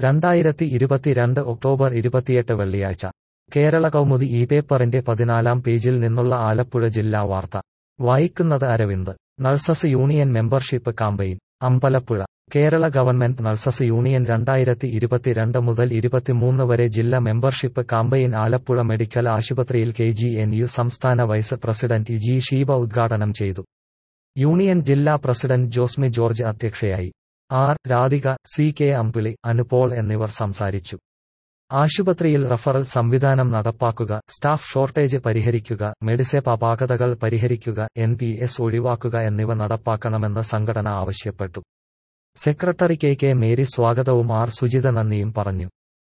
രണ്ടായിരത്തി ഇരുപത്തിരണ്ട് ഒക്ടോബർ ഇരുപത്തിയെട്ട് വെള്ളിയാഴ്ച കേരള കൗമുദി ഈ പേപ്പറിന്റെ പതിനാലാം പേജിൽ നിന്നുള്ള ആലപ്പുഴ ജില്ലാ വാർത്ത വായിക്കുന്നത് Aravind nurses union membership campaign Ambalappuzha Kerala government nurses union രണ്ടായിരത്തി ഇരുപത്തിരണ്ട് മുതൽ ഇരുപത്തിമൂന്ന് വരെ ജില്ലാ മെമ്പർഷിപ്പ് കാമ്പയിൻ ആലപ്പുഴ മെഡിക്കൽ ആശുപത്രിയിൽ കെ ജി എൻ യു സംസ്ഥാന വൈസ് പ്രസിഡന്റ് ജി ഷീബ ഉദ്ഘാടനം ചെയ്തു യൂണിയൻ ജില്ലാ പ്രസിഡന്റ് ജോസ്മി ജോർജ് അധ്യക്ഷയായി R Radhika C K Ambili Anupaul എന്നിവർ സംസാരിച്ചു ആശുപത്രിയിൽ റഫറൽ സംവിധാനം നടപ്പാക്കുക സ്റ്റാഫ് ഷോർട്ടേജ് പരിഹരിക്കുക മെഡിസെപ് അപാകതകൾ പരിഹരിക്കുക എൻ പി എസ് ഒഴിവാക്കുക എന്നിവ നടപ്പാക്കണമെന്ന് സംഘടന ആവശ്യപ്പെട്ടു സെക്രട്ടറി കെ കെ മേരി സ്വാഗതവും ആർ സുജിത നന്ദിയും പറഞ്ഞു